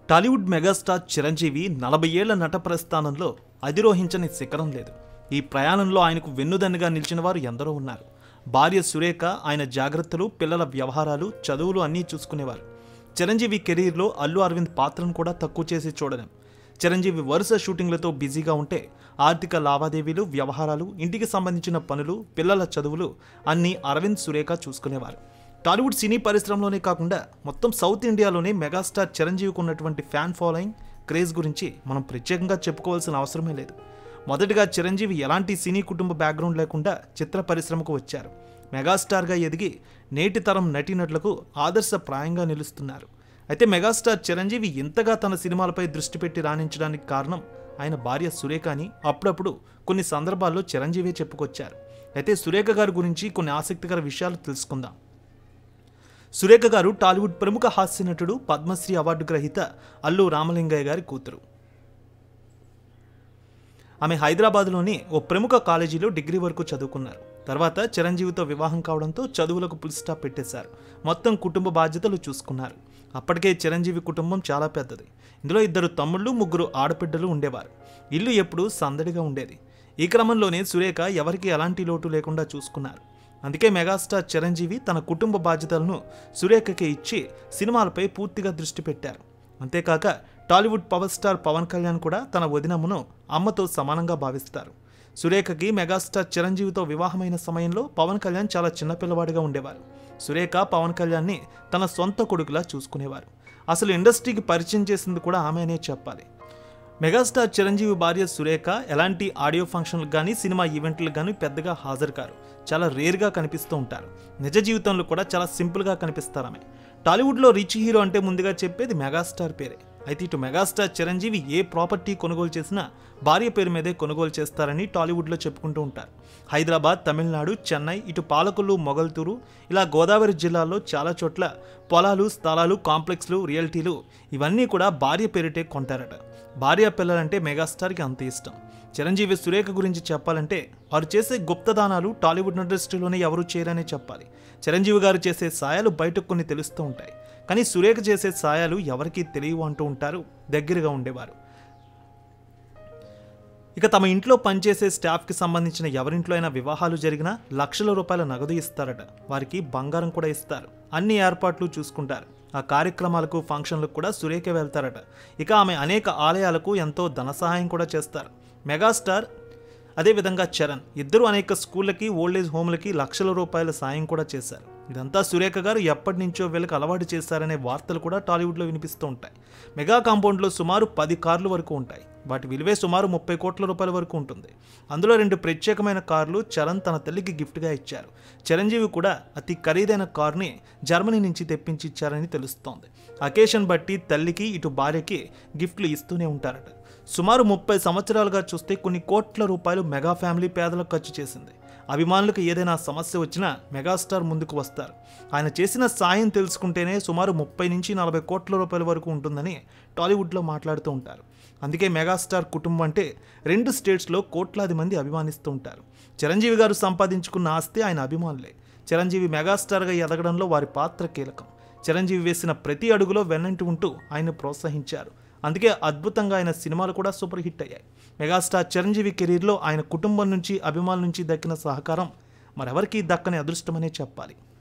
Tollywood megastar Chiranjeevi నలభై ఏళ్ల నట ప్రస్థానంలో అధిరోహించని శిఖరం లేదు ఈ ప్రయాణంలో ఆయనకు వెన్నుదన్నుగా నిలిచిన వారు ఎందరో ఉన్నారు భార్య సురేఖ ఆయన జాగ్రత్తలు పిల్లల వ్యవహారాలు చదువులు అన్నీ చూసుకునేవారు చిరంజీవి కెరీర్లో అల్లు అరవింద్ పాత్రను కూడా తక్కువ చేసి చూడలేం చిరంజీవి వరుస షూటింగ్లతో బిజీగా ఉంటే ఆర్థిక లావాదేవీలు వ్యవహారాలు ఇంటికి సంబంధించిన పనులు పిల్లల చదువులు అన్నీ అరవింద్ సురేఖ చూసుకునేవారు టాలీవుడ్ సినీ పరిశ్రమలోనే కాకుండా మొత్తం సౌత్ ఇండియాలోనే మెగాస్టార్ చిరంజీవికి ఉన్నటువంటి ఫ్యాన్ ఫాలోయింగ్ క్రేజ్ గురించి మనం ప్రత్యేకంగా చెప్పుకోవాల్సిన అవసరమే లేదు మొదటగా చిరంజీవి ఎలాంటి సినీ కుటుంబ బ్యాక్గ్రౌండ్ లేకుండా చిత్ర పరిశ్రమకు వచ్చారు మెగాస్టార్గా ఎదిగి నేటి తరం నటీనటులకు ఆదర్శప్రాయంగా నిలుస్తున్నారు అయితే మెగాస్టార్ చిరంజీవి ఇంతగా తన సినిమాలపై దృష్టి పెట్టి రాణించడానికి కారణం ఆయన భార్య సురేఖ అని అప్పుడప్పుడు కొన్ని సందర్భాల్లో చిరంజీవే చెప్పుకొచ్చారు అయితే సురేఖ గారి గురించి కొన్ని ఆసక్తికర విషయాలు తెలుసుకుందాం సురేఖ గారు టాలీవుడ్ ప్రముఖ హాస్య నటుడు పద్మశ్రీ అవార్డు గ్రహీత అల్లు రామలింగయ్య గారి కూతురు ఆమె హైదరాబాద్లోని ఓ ప్రముఖ కాలేజీలో డిగ్రీ వరకు చదువుకున్నారు తర్వాత చిరంజీవితో వివాహం కావడంతో చదువులకు పుల్ స్టాప్ పెట్టేశారు మొత్తం కుటుంబ బాధ్యతలు చూసుకున్నారు అప్పటికే చిరంజీవి కుటుంబం చాలా పెద్దది ఇందులో ఇద్దరు తమ్ముళ్ళు ముగ్గురు ఆడబిడ్డలు ఉండేవారు ఇల్లు ఎప్పుడూ సందడిగా ఉండేది ఈ క్రమంలోనే సురేఖ ఎవరికి ఎలాంటి లోటు లేకుండా చూసుకున్నారు అందుకే మెగాస్టార్ చిరంజీవి తన కుటుంబ బాధ్యతలను సురేఖకి ఇచ్చి సినిమాలపై పూర్తిగా దృష్టి పెట్టారు అంతేకాక Tollywood power star Pawan Kalyan కూడా తన వదినమ్మను అమ్మతో సమానంగా భావిస్తారు సురేఖకి మెగాస్టార్ చిరంజీవితో వివాహమైన సమయంలో పవన్ కళ్యాణ్ చాలా చిన్నపిల్లవాడిగా ఉండేవారు సురేఖ పవన్ కళ్యాణ్ని తన సొంత కొడుకులా చూసుకునేవారు అసలు ఇండస్ట్రీకి పరిచయం చేసింది కూడా ఆమెనే చెప్పాలి మెగాస్టార్ చిరంజీవి భార్య సురేఖ ఎలాంటి ఆడియో ఫంక్షన్లకు కానీ సినిమా ఈవెంట్లకు కానీ పెద్దగా హాజరు కారు చాలా రేర్గా కనిపిస్తూ ఉంటారు నిజ జీవితంలో కూడా చాలా సింపుల్గా కనిపిస్తారు ఆమె టాలీవుడ్లో రిచ్ హీరో అంటే ముందుగా చెప్పేది మెగాస్టార్ పేరే అయితే ఇటు మెగాస్టార్ చిరంజీవి ఏ ప్రాపర్టీ కొనుగోలు చేసినా భార్య పేరు మీదే కొనుగోలు చేస్తారని టాలీవుడ్లో చెప్పుకుంటూ ఉంటారు హైదరాబాద్ తమిళనాడు చెన్నై ఇటు పాలకొల్లు మొగల్తూరు ఇలా గోదావరి జిల్లాల్లో చాలా చోట్ల పొలాలు స్థలాలు కాంప్లెక్స్లు రియల్టీలు ఇవన్నీ కూడా భార్య పేరిటే కొంటారట భార్య పిల్లలంటే మెగాస్టార్కి అంత ఇష్టం చిరంజీవి సురేఖ గురించి చెప్పాలంటే వారు చేసే గుప్తదానాలు టాలీవుడ్ ఇండస్ట్రీలోనే ఎవరు చేయరనే చెప్పాలి చిరంజీవి గారు చేసే సాయాలు బయటకు కొన్ని తెలుస్తూ ఉంటాయి కానీ సురేఖ చేసే సాయాలు ఎవరికీ తెలియవు అంటూ ఉంటారు దగ్గరగా ఉండేవారు ఇక తమ ఇంట్లో పనిచేసే స్టాఫ్కి సంబంధించిన ఎవరింట్లో అయినా వివాహాలు జరిగినా లక్షల రూపాయల నగదు ఇస్తారట వారికి బంగారం కూడా ఇస్తారు అన్ని ఏర్పాట్లు చూసుకుంటారు ఆ కార్యక్రమాలకు ఫంక్షన్లకు కూడా సురేఖ వెళ్తారట ఇక ఆమె అనేక ఆలయాలకు ఎంతో ధన సహాయం కూడా చేస్తారు మెగాస్టార్ అదేవిధంగా చరణ్ ఇద్దరు అనేక స్కూళ్ళకి ఓల్డేజ్ హోమ్లకి లక్షల రూపాయల సాయం కూడా చేశారు ఇదంతా సురేఖ గారు ఎప్పటి నుంచో వీళ్ళకి అలవాటు చేశారనే వార్తలు కూడా టాలీవుడ్లో వినిపిస్తూ ఉంటాయి మెగా కాంపౌండ్లో సుమారు పది కార్లు వరకు ఉంటాయి వాటి విలువే సుమారు ముప్పై కోట్ల రూపాయల వరకు ఉంటుంది అందులో రెండు ప్రత్యేకమైన కార్లు చరణ్ తన తల్లికి గిఫ్ట్గా ఇచ్చారు చిరంజీవి కూడా అతి ఖరీదైన కార్ని జర్మనీ నుంచి తెప్పించి ఇచ్చారని తెలుస్తోంది అకేషన్ బట్టి తల్లికి ఇటు భార్యకి గిఫ్ట్లు ఇస్తూనే ఉంటారట సుమారు ముప్పై సంవత్సరాలుగా చూస్తే కొన్ని కోట్ల రూపాయలు మెగా ఫ్యామిలీ పేదలకు ఖర్చు చేసింది అభిమానులకు ఏదైనా సమస్య వచ్చినా మెగాస్టార్ ముందుకు వస్తారు ఆయన చేసిన సాయం తెలుసుకుంటేనే సుమారు ముప్పై నుంచి నలభై కోట్ల రూపాయల వరకు ఉంటుందని టాలీవుడ్లో మాట్లాడుతూ ఉంటారు అందుకే మెగాస్టార్ కుటుంబం అంటే రెండు స్టేట్స్లో కోట్లాది మంది అభిమానిస్తూ ఉంటారు చిరంజీవి గారు సంపాదించుకున్న ఆస్తి ఆయన అభిమానులే చిరంజీవి మెగాస్టార్గా ఎదగడంలో వారి పాత్ర కీలకం చిరంజీవి వేసిన ప్రతి అడుగులో వెన్నంటి ఉంటూ ఆయన ప్రోత్సహించారు అందుకే అద్భుతంగా ఆయన సినిమాలు కూడా సూపర్ హిట్ అయ్యాయి మెగాస్టార్ చిరంజీవి కెరీర్లో ఆయన కుటుంబం నుంచి అభిమానుల నుంచి దక్కిన సహకారం మరెవరికీ దక్కని అదృష్టమనే చెప్పాలి